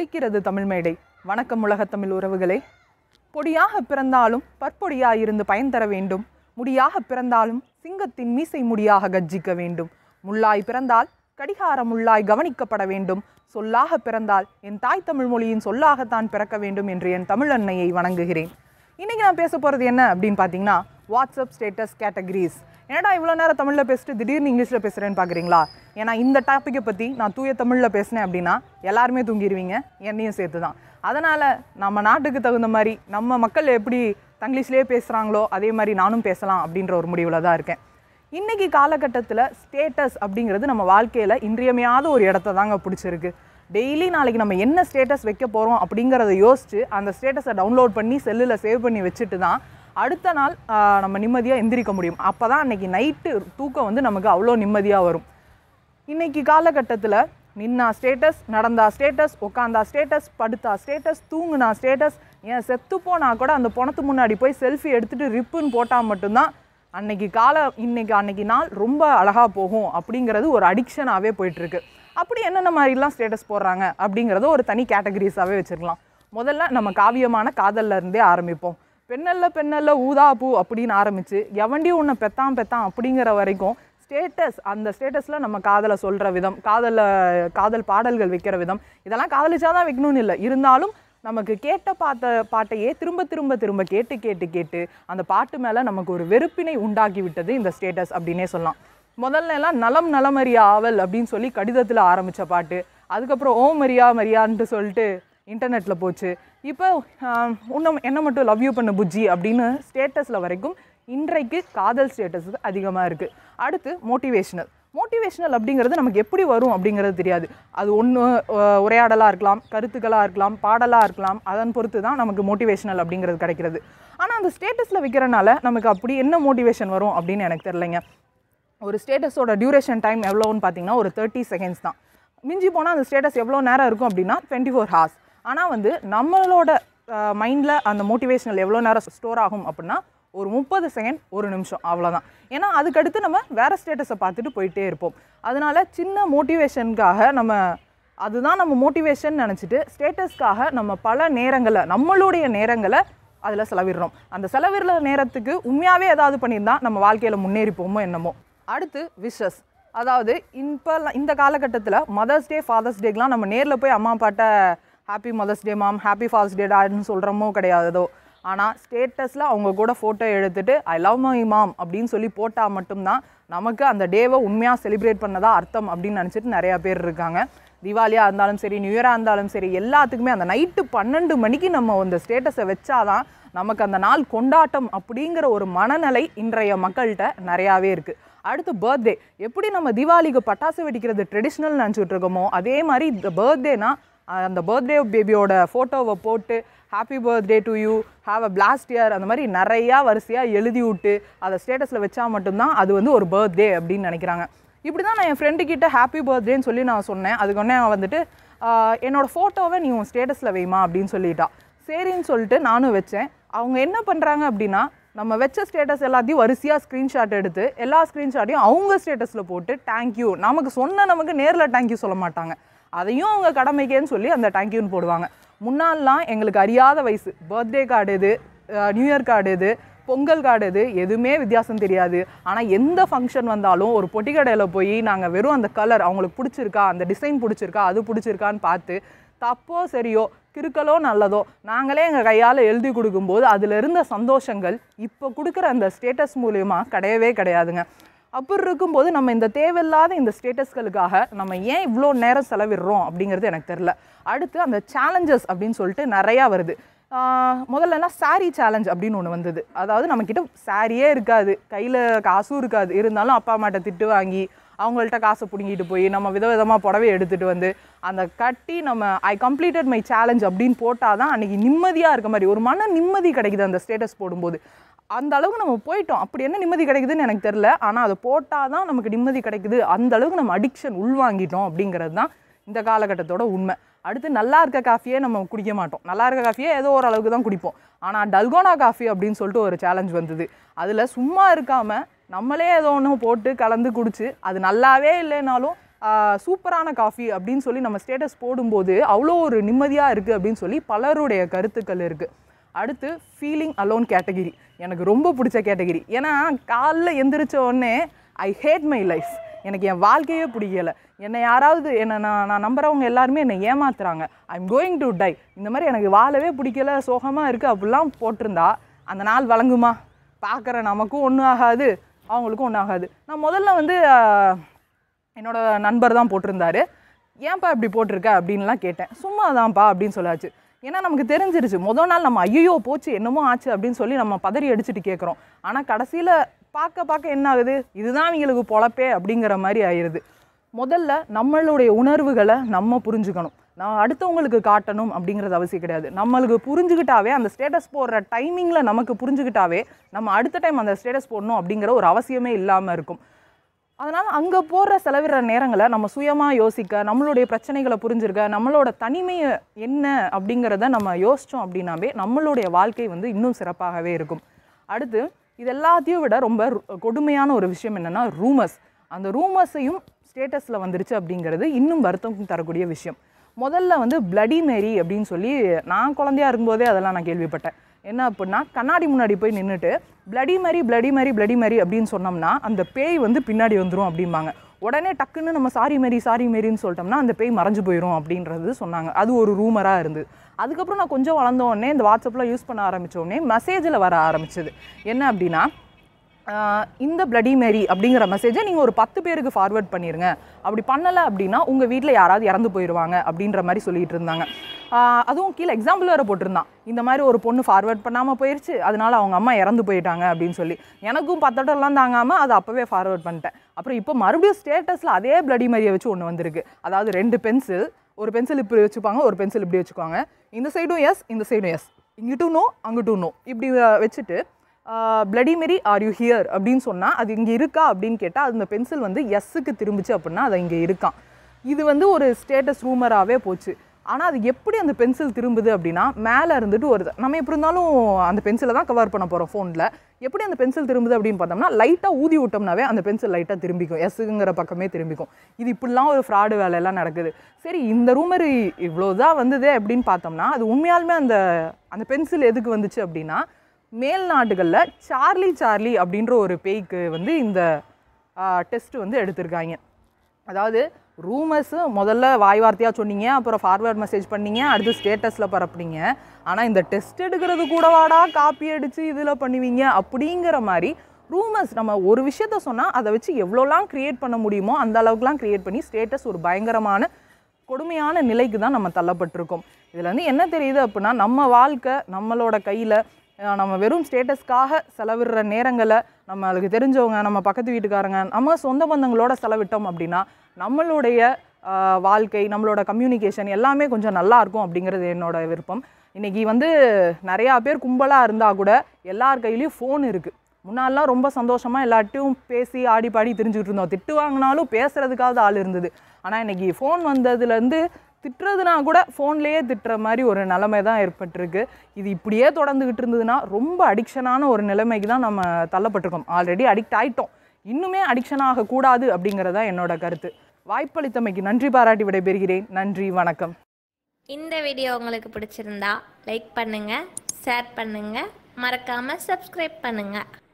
ஒலிக்கிறது தமிழ் மேடை வணக்கம் உலகத் தமிழ் உறவுகளே பொடியாக பிறந்தாலும் பற்பொடியாயிருந்து பயன் தர வேண்டும் முடியாக பிறந்தாலும் சிங்கத்தின் மீசை முடியாக கர்ஜிக்க வேண்டும் முள்ளாய் பிறந்தால் கடிகார முள்ளாய் கவனிக்கப்பட வேண்டும் சொல்லாக பிறந்தால் என் தாய் தமிழ் மொழியின் சொல்லாகத்தான் பிறக்க வேண்டும் என்று என் தமிழ் அன்னையை வணங்குகிறேன் இன்னைக்கு நான் பேச போகிறது என்ன அப்படின்னு பார்த்தீங்கன்னா வாட்ஸ்அப் ஸ்டேட்டஸ் கேட்டகரிஸ் என்னடா இவ்வளோ நேரம் தமிழில் பேசிட்டு திடீர்னு இங்கிலீஷில் பேசுகிறேன்னு பார்க்குறீங்களா ஏன்னா இந்த டாப்பிக்கை பற்றி நான் தூய தமிழில் பேசினேன் அப்படின்னா எல்லாருமே தூங்கிடுவீங்க என்னையும் சேர்த்து தான் அதனால் நம்ம நாட்டுக்கு தகுந்த மாதிரி நம்ம மக்கள் எப்படி தங்கிலீஷ்லேயே பேசுகிறாங்களோ அதே மாதிரி நானும் பேசலாம் அப்படின்ற ஒரு முடிவில் தான் இருக்கேன் இன்னைக்கு காலகட்டத்தில் ஸ்டேட்டஸ் அப்படிங்கிறது நம்ம வாழ்க்கையில் இன்றியமையாத ஒரு இடத்த தாங்க பிடிச்சிருக்கு டெய்லி நாளைக்கு நம்ம என்ன ஸ்டேட்டஸ் வைக்க போகிறோம் அப்படிங்கிறத யோசிச்சு அந்த ஸ்டேட்டஸை டவுன்லோட் பண்ணி செல்லில் சேவ் பண்ணி வச்சுட்டு தான் அடுத்த நாள் ஆஹ், நம்ம நிம்மதியாக எந்திரிக்க முடியும் அப்போ தான் அன்னைக்கு நைட்டு தூக்கம் வந்து நமக்கு அவ்வளோ நிம்மதியாக வரும் இன்னைக்கு காலகட்டத்தில் நின்னா ஸ்டேட்டஸ் நடந்தா ஸ்டேட்டஸ் உட்காந்தா ஸ்டேட்டஸ் படுத்தா ஸ்டேட்டஸ் தூங்குனா ஸ்டேட்டஸ் ஏன் செத்து போனா கூட அந்த பணத்து முன்னாடி போய் செல்ஃபி எடுத்துட்டு ரிப்புன்னு போட்டால் மட்டும்தான் அன்னைக்கு கால இன்னைக்கு அன்னைக்கு நாள் ரொம்ப அழகாக போகும் அப்படிங்கிறது ஒரு அடிக்ஷனாகவே போயிட்டுருக்கு அப்படி என்னென்ன மாதிரிலாம் ஸ்டேட்டஸ் போடுறாங்க அப்படிங்கிறத ஒரு தனி கேட்டகரிஸாகவே வச்சுக்கலாம் முதல்ல நம்ம காவியமான காதல்ல இருந்தே ஆரம்பிப்போம் பெண்ணல்ல பெண்ணல்ல ஊதா பூ அப்படின்னு ஆரம்பிச்சு எவண்டி உன்னை பெத்தான் பெத்தான் அப்படிங்கிற வரைக்கும் ஸ்டேட்டஸ் அந்த ஸ்டேட்டஸில் நம்ம காதலை சொல்கிற விதம் காதலை காதல் பாடல்கள் வைக்கிற விதம் இதெல்லாம் காதலிச்சா தான் வைக்கணும்னு இல்லை இருந்தாலும் நமக்கு கேட்ட பார்த்த பாட்டையே திரும்ப திரும்ப திரும்ப கேட்டு கேட்டு கேட்டு அந்த பாட்டு மேலே நமக்கு ஒரு வெறுப்பினை உண்டாக்கி விட்டது இந்த ஸ்டேட்டஸ் அப்படின்னே சொல்லலாம் முதல்ல எல்லாம் நலம் நலமறியா ஆவல் அப்படின்னு சொல்லி கடிதத்தில் ஆரம்பித்த பாட்டு அதுக்கப்புறம் ஓ மரியா மரியான்ட்டு சொல்லிட்டு இன்டர்நெட்டில் போச்சு இப்போ இன்னும் என்ன மட்டும் லவ் யூ பண்ண புஜ்ஜி அப்படின்னு ஸ்டேட்டஸில் வரைக்கும் இன்றைக்கு காதல் ஸ்டேட்டஸ் அதிகமாக இருக்குது அடுத்து மோட்டிவேஷனல் மோட்டிவேஷனல் அப்படிங்கிறது நமக்கு எப்படி வரும் அப்படிங்கிறது தெரியாது அது ஒன்று உரையாடலாக இருக்கலாம் கருத்துக்களாக இருக்கலாம் பாடலாக இருக்கலாம் அதன் பொறுத்து தான் நமக்கு மோட்டிவேஷனல் அப்படிங்கிறது கிடைக்கிறது ஆனால் அந்த ஸ்டேட்டஸில் வைக்கிறனால நமக்கு அப்படி என்ன மோட்டிவேஷன் வரும் அப்படின்னு எனக்கு தெரிலைங்க ஒரு ஸ்டேட்டஸோட டியூரேஷன் டைம் எவ்வளோன்னு பார்த்தீங்கன்னா ஒரு தேர்ட்டி செகண்ட்ஸ் தான் மிஞ்சி போனால் அந்த ஸ்டேட்டஸ் எவ்வளோ நேரம் இருக்கும் அப்படின்னா டுவெண்ட்டி ஃபோர் ஹார்ஸ் ஆனால் வந்து நம்மளோட மைண்டில் அந்த மோட்டிவேஷனல் எவ்வளோ நேரம் ஸ்டோர் ஆகும் அப்படின்னா ஒரு முப்பது செகண்ட் ஒரு நிமிஷம் அவ்வளோதான் ஏன்னா அதுக்கடுத்து நம்ம வேறு ஸ்டேட்டஸை பார்த்துட்டு போயிட்டே இருப்போம் அதனால சின்ன மோட்டிவேஷனுக்காக நம்ம அதுதான் நம்ம மோட்டிவேஷன் நினச்சிட்டு ஸ்டேட்டஸ்க்காக நம்ம பல நேரங்களை நம்மளுடைய நேரங்களை அதில் செலவிடுறோம் அந்த செலவிடுற நேரத்துக்கு உண்மையாகவே ஏதாவது பண்ணியிருந்தா நம்ம வாழ்க்கையில் முன்னேறிப்போமோ என்னமோ அடுத்து விஷஸ் அதாவது இப்போ இந்த காலகட்டத்தில் மதர்ஸ் டே ஃபாதர்ஸ் டேக்கெலாம் நம்ம நேரில் போய் அம்மா அப்பாட்ட happy mother's day mom happy father's day டான்னு சொல்கிறோமோ கிடையாதோ ஆனால் ஸ்டேட்டஸில் அவங்க கூட ஃபோட்டோ எடுத்துட்டு ஐ லவ் மை மாம் அப்படின்னு சொல்லி போட்டால் மட்டும்தான் நமக்கு அந்த டேவை உண்மையாக செலிப்ரேட் பண்ணதா அர்த்தம் அப்படின்னு நினச்சிட்டு நிறையா பேர் இருக்காங்க தீபாவளியாக இருந்தாலும் சரி நியூ இயராக இருந்தாலும் சரி எல்லாத்துக்குமே அந்த நைட்டு பன்னெண்டு மணிக்கு நம்ம அந்த ஸ்டேட்டஸை வச்சாதான் நமக்கு அந்த நாள் கொண்டாட்டம் அப்படிங்கிற ஒரு மனநிலை இன்றைய மக்கள்கிட்ட நிறையாவே இருக்குது அடுத்து பர்த்டே எப்படி நம்ம தீபாவளிக்கு பட்டாசு வெடிக்கிறது ட்ரெடிஷ்னல் நினச்சிட்டு இருக்கோமோ அதே மாதிரி இந்த பர்த்டேனா அந்த பர்த்டே பேபியோட ஃபோட்டோவை போட்டு happy birthday to you have a blast year அந்த மாதிரி நிறையா வரிசையாக எழுதி விட்டு அதை ஸ்டேட்டஸில் வச்சா மட்டும்தான் அது வந்து ஒரு பர்த்டே அப்படின்னு நினைக்கிறாங்க இப்படி தான் நான் என் ஃப்ரெண்டு கிட்ட ஹாப்பி பர்த்டேன்னு சொல்லி நான் சொன்னேன் அதுக்கு உடனே அவன் வந்துட்டு ஆஹ், என்னோட ஃபோட்டோவை நீ உன் ஸ்டேட்டஸில் வைமா அப்படின்னு சொல்லிட்டா சரின்னு சொல்லிட்டு நானும் வச்சேன் அவங்க என்ன பண்ணுறாங்க அப்படின்னா நம்ம வச்ச ஸ்டேட்டஸ் எல்லாத்தையும் வரிசையாக ஸ்க்ரீன்ஷாட் எடுத்து எல்லா ஸ்க்ரீன்ஷாட்டையும் அவங்க ஸ்டேட்டஸில் போட்டு தேங்க்யூ நமக்கு சொன்ன நமக்கு நேரில் தேங்க்யூ சொல்ல மாட்டாங்க அதையும் அவங்க கடமைக்கேன்னு சொல்லி அந்த தேங்க்யூன்னு போடுவாங்க முன்னால்லாம் எங்களுக்கு அறியாத வயசு பர்த்டே கார்டு இது நியூ இயர் கார்டு இது பொங்கல் கார்டு இது எதுவுமே வித்தியாசம் தெரியாது ஆனால் எந்த ஃபங்க்ஷன் வந்தாலும் ஒரு பொட்டி கடையில் போய் நாங்கள் வெறும் அந்த கலர் அவங்களுக்கு பிடிச்சிருக்கா அந்த டிசைன் பிடிச்சிருக்கா அது பிடிச்சிருக்கான்னு பார்த்து தப்போ சரியோ கிறுக்கலோ நல்லதோ நாங்களே எங்கள் கையால் எழுதி கொடுக்கும்போது அதில் இருந்த சந்தோஷங்கள் இப்போ கொடுக்குற அந்த ஸ்டேட்டஸ் மூலயமா கிடையவே கிடையாதுங்க அப்படி இருக்கும்போது நம்ம இந்த தேவையில்லாத இந்த ஸ்டேட்டஸ்களுக்காக நம்ம ஏன் இவ்வளோ நேரம் செலவிடுறோம் அப்படிங்கிறது எனக்கு தெரில அடுத்து அந்த சேலஞ்சஸ் அப்படின்னு சொல்லிட்டு நிறையா வருது ஆஹ் முதல்லலாம் saree சேலஞ்ச் அப்படின்னு ஒன்று வந்தது அதாவது நம்மக்கிட்ட சாரியே இருக்காது கையில் காசும் இருக்காது இருந்தாலும் அப்பா அம்மாட்ட திட்டு வாங்கி அவங்கள்ட்ட காசை பிடுங்கிட்டு போய் நம்ம விதவிதமாக புடவை எடுத்துகிட்டு வந்து அந்த கட்டி நம்ம ஐ கம்ப்ளீட்டட் மை சேலஞ்ச் அப்படின்னு போட்டால் தான் அன்றைக்கி நிம்மதியாக இருக்க மாதிரி ஒரு மன நிம்மதி கிடைக்குது அந்த ஸ்டேட்டஸ் போடும்போது அந்த அளவுக்கு நம்ம போயிட்டோம் அப்படி என்ன நிம்மதி கிடைக்குதுன்னு எனக்கு தெரில ஆனால் அதை போட்டால் தான் நமக்கு நிம்மதி கிடைக்குது அந்த அளவுக்கு நம்ம அடிக்ஷன் உள்வாங்கிட்டோம் அப்படிங்கிறது தான் இந்த காலகட்டத்தோட உண்மை அடுத்து நல்லா இருக்க காஃபியே நம்ம குடிக்க மாட்டோம் நல்லா இருக்க காஃபியே ஏதோ ஒரு அளவுக்கு தான் குடிப்போம் ஆனால் டல்கோனா காஃபி அப்படின்னு சொல்லிட்டு ஒரு சேலஞ்ச் வந்தது அதில் சும்மா இருக்காமல் நம்மளே ஏதோ ஒன்று போட்டு கலந்து குடிச்சு அது நல்லாவே இல்லைனாலும் சூப்பரான காஃபி அப்படின்னு சொல்லி நம்ம ஸ்டேட்டஸ் போடும்போது அவ்வளோ ஒரு நிம்மதியாக இருக்குது அப்படின்னு சொல்லி பலருடைய கருத்துக்கள் இருக்குது அடுத்து ஃபீலிங் அலோன் கேட்டகிரி எனக்கு ரொம்ப பிடிச்ச கேட்டகிரி ஏன்னா காலைல எந்திரிச்ச உடனே ஐ ஹேட் மை லைஃப் எனக்கு என் வாழ்க்கையே பிடிக்கல என்னை யாராவது என்னை நான் நான் நம்புறவங்க எல்லாருமே என்னை ஏமாத்துறாங்க I am going to die இந்த மாதிரி எனக்கு வாழவே பிடிக்கல சோகமாக இருக்குது அப்படிலாம் போட்டிருந்தா அந்த நாள் வழங்குமா பார்க்குற நமக்கும் ஒன்றும் ஆகாது அவங்களுக்கும் ஒன்றும் ஆகாது நான் முதல்ல வந்து ஆஹ், என்னோட நண்பர் தான் போட்டிருந்தாரு ஏன்ப்பா இப்படி போட்டிருக்க அப்படின்லாம் கேட்டேன் சும்மா தான்ப்பா அப்படின்னு சொல்லாச்சு ஏன்னா நமக்கு தெரிஞ்சிருச்சு முதல் நாள் நம்ம ஐயோ போச்சு என்னமோ ஆச்சு அப்படின்னு சொல்லி நம்ம பதறி அடிச்சுட்டு கேட்குறோம் ஆனால் கடைசியில் பார்க்க பார்க்க என்ன ஆகுது இதுதான் இவங்களுக்கு பொழப்பே அப்படிங்கிற மாதிரி ஆயிடுது முதல்ல நம்மளுடைய உணர்வுகளை நம்ம புரிஞ்சுக்கணும் நான் அடுத்தவங்களுக்கு காட்டணும் அப்படிங்கிறது அவசியம் கிடையாது நம்மளுக்கு புரிஞ்சுக்கிட்டாவே அந்த ஸ்டேட்டஸ் போடுற டைமிங்கில் நமக்கு புரிஞ்சுக்கிட்டாவே நம்ம அடுத்த டைம் அந்த ஸ்டேட்டஸ் போடணும் அப்படிங்கிற ஒரு அவசியமே இல்லாமல் இருக்கும் அதனால் அங்கே போடுற செலவிடுற நேரங்களை நம்ம சுயமாக யோசிக்க நம்மளுடைய பிரச்சனைகளை புரிஞ்சிருக்க நம்மளோட தனிமையை என்ன அப்படிங்கிறத நம்ம யோசித்தோம் அப்படின்னாவே நம்மளுடைய வாழ்க்கை வந்து இன்னும் சிறப்பாகவே இருக்கும் அடுத்து இது எல்லாத்தையும் விட ரொம்ப ரு- கொடுமையான ஒரு விஷயம் என்னென்னா ரூமர்ஸ் அந்த ரூமர்ஸையும் ஸ்டேட்டஸில் வந்துருச்சு அப்படிங்கிறது இன்னும் வருத்தம் தரக்கூடிய விஷயம் முதல்ல வந்து பிளடி மேரி அப்படின்னு சொல்லி நான் குழந்தையா இருக்கும்போதே அதெல்லாம் நான் கேள்விப்பட்டேன் என்ன அப்படின்னா கண்ணாடி முன்னாடி போய் நின்றுட்டு bloody Mary bloody Mary bloody Mary அப்படின்னு சொன்னோம்னா அந்த பேய் வந்து பின்னாடி வந்துடும் அப்படிம்பாங்க உடனே டக்குன்னு நம்ம சாரி மேரி சாரி மேரின்னு சொல்லிட்டோம்னா அந்த பேய் மறைஞ்சு போயிடும் அப்படின்றது சொன்னாங்க அது ஒரு ரூமராக இருந்தது அதுக்கப்புறம் நான் கொஞ்சம் வளர்ந்த உடனே இந்த வாட்ஸ்அப்பில் யூஸ் பண்ண ஆரம்பிச்ச உடனே மெசேஜில் வர ஆரம்பிச்சது என்ன அப்படின்னா ஆஹ் இந்த பிளடி மேரி அப்படிங்கிற மெசேஜை நீங்கள் ஒரு பத்து பேருக்கு ஃபார்வர்ட் பண்ணிடுங்க அப்படி பண்ணலை அப்படின்னா உங்கள் வீட்டில் யாராவது இறந்து போயிடுவாங்க அப்படின்ற மாதிரி சொல்லிட்டு இருந்தாங்க ஆஹ் அதுவும் கீழே எக்ஸாம்பிள் வேறு போட்டிருந்தான் இந்த மாதிரி ஒரு பொண்ணு ஃபார்வர்ட் பண்ணாமல் போயிடுச்சு அதனால அவங்க அம்மா இறந்து போயிட்டாங்க அப்படின்னு சொல்லி எனக்கும் பத்தட்டெல்லாம் தாங்காமல் அதை அப்போவே ஃபார்வர்ட் பண்ணிட்டேன் அப்புறம் இப்போ மறுபடியும் ஸ்டேட்டஸில் அதே பிளடி மேரியை வச்சு ஒன்று வந்திருக்கு அதாவது ரெண்டு பென்சில் ஒரு பென்சில் இப்படி வச்சுப்பாங்க ஒரு பென்சில் இப்படி வச்சுக்குவாங்க இந்த சைடும் எஸ் இந்த சைடும் எஸ் இங்கிட்டும் நோ அங்கிட்டும் நோ இப்படி அஹ், வச்சுட்டு பிளடி மெரி ஆர் யூ ஹியர் அப்படின்னு சொன்னால் அது இங்கே இருக்கா அப்படின்னு கேட்டால் அந்த பென்சில் வந்து எஸ்ஸுக்கு திரும்பிச்சு அப்படின்னா அது இங்கே இருக்கான் இது வந்து ஒரு ஸ்டேட்டஸ் ரூமராகவே போச்சு ஆனால் அது எப்படி அந்த பென்சில் திரும்புது அப்படின்னா மேலே இருந்துட்டு ஒரு நம்ம எப்படி இருந்தாலும் அந்த பென்சிலை தான் கவர் பண்ண போகிறோம் ஃபோனில் எப்படி அந்த பென்சில் திரும்புது அப்படின்னு பார்த்தோம்னா லைட்டாக ஊதி விட்டோம்னாவே அந்த பென்சில் லைட்டாக திரும்பிக்கும் எஸ்ஸுங்கிற பக்கமே திரும்பிக்கும் இது இப்படிலாம் ஒரு ஃப்ராடு வேலையெல்லாம் நடக்குது சரி இந்த ரூமர் இவ்வளோதான் வந்ததே அப்படின்னு பார்த்தோம்னா அது உண்மையாலுமே அந்த அந்த பென்சில் எதுக்கு வந்துச்சு அப்படின்னா மேல் நாடுகளில் சார்லி சார்லி அப்படின்ற ஒரு பேய்க்கு வந்து இந்த டெஸ்ட் வந்து எடுத்திருக்காங்க அதாவது ரூமர்ஸு முதல்ல வாய் வார்த்தையாக சொன்னீங்க அப்புறம் ஃபார்வர்ட் மெசேஜ் பண்ணீங்க அடுத்து ஸ்டேட்டஸில் பரப்புனீங்க ஆனால் இந்த டெஸ்ட் எடுக்கிறது கூடவாடா காப்பி அடித்து இதில் பண்ணுவீங்க அப்படிங்கிற மாதிரி ரூமர்ஸ் நம்ம ஒரு விஷயத்த சொன்னால் அதை வச்சு எவ்வளோலாம் க்ரியேட் பண்ண முடியுமோ அந்த அளவுக்குலாம் க்ரியேட் பண்ணி ஸ்டேட்டஸ் ஒரு பயங்கரமான கொடுமையான நிலைக்கு தான் நம்ம தள்ளப்பட்டிருக்கோம் இதில் வந்து என்ன தெரியுது அப்படின்னா நம்ம வாழ்க்கை நம்மளோட கையில் நம்ம வெறும் ஸ்டேட்டஸ்க்காக செலவிடுற நேரங்களை நம்மளுக்கு தெரிஞ்சவங்க நம்ம பக்கத்து வீட்டுக்காரங்க நம்ம சொந்த பந்தங்களோட செலவிட்டோம் அப்படின்னா நம்மளுடைய ஆஹ், வாழ்க்கை நம்மளோட கம்யூனிகேஷன் எல்லாமே கொஞ்சம் நல்லா இருக்கும் அப்படிங்கிறது என்னோட விருப்பம் இன்னைக்கு வந்து நிறையா பேர் கும்பலாக இருந்தால் கூட எல்லார் கையிலையும் ஃபோன் இருக்குது முன்னாடிலாம் ரொம்ப சந்தோஷமாக எல்லார்ட்டையும் பேசி ஆடி பாடி தெரிஞ்சுக்கிட்டு இருந்தோம் திட்டு வாங்கினாலும் பேசுறதுக்காவது ஆள் இருந்தது ஆனால் இன்னைக்கு ஃபோன் வந்ததுலேருந்து திட்டுறதுனா கூட ஃபோன்லேயே திட்டுற மாதிரி ஒரு நிலைமை தான் ஏற்பட்டிருக்கு இது இப்படியே தொடர்ந்துக்கிட்டு இருந்ததுன்னா ரொம்ப அடிக்ஷனான ஒரு நிலைமைக்கு தான் நம்ம தள்ளப்பட்டிருக்கோம் ஆல்ரெடி அடிக்ட் ஆயிட்டோம் இன்னுமே அடிக்ஷன் ஆகக்கூடாது அப்படிங்கிறதா என்னோட கருத்து வாய்ப்பளித்தமைக்கு நன்றி பாராட்டி விடைபெறுகிறேன் நன்றி வணக்கம் இந்த வீடியோ உங்களுக்கு பிடிச்சிருந்தா லைக் பண்ணுங்க ஷேர் பண்ணுங்க மறக்காம சப்ஸ்கிரைப் பண்ணுங்க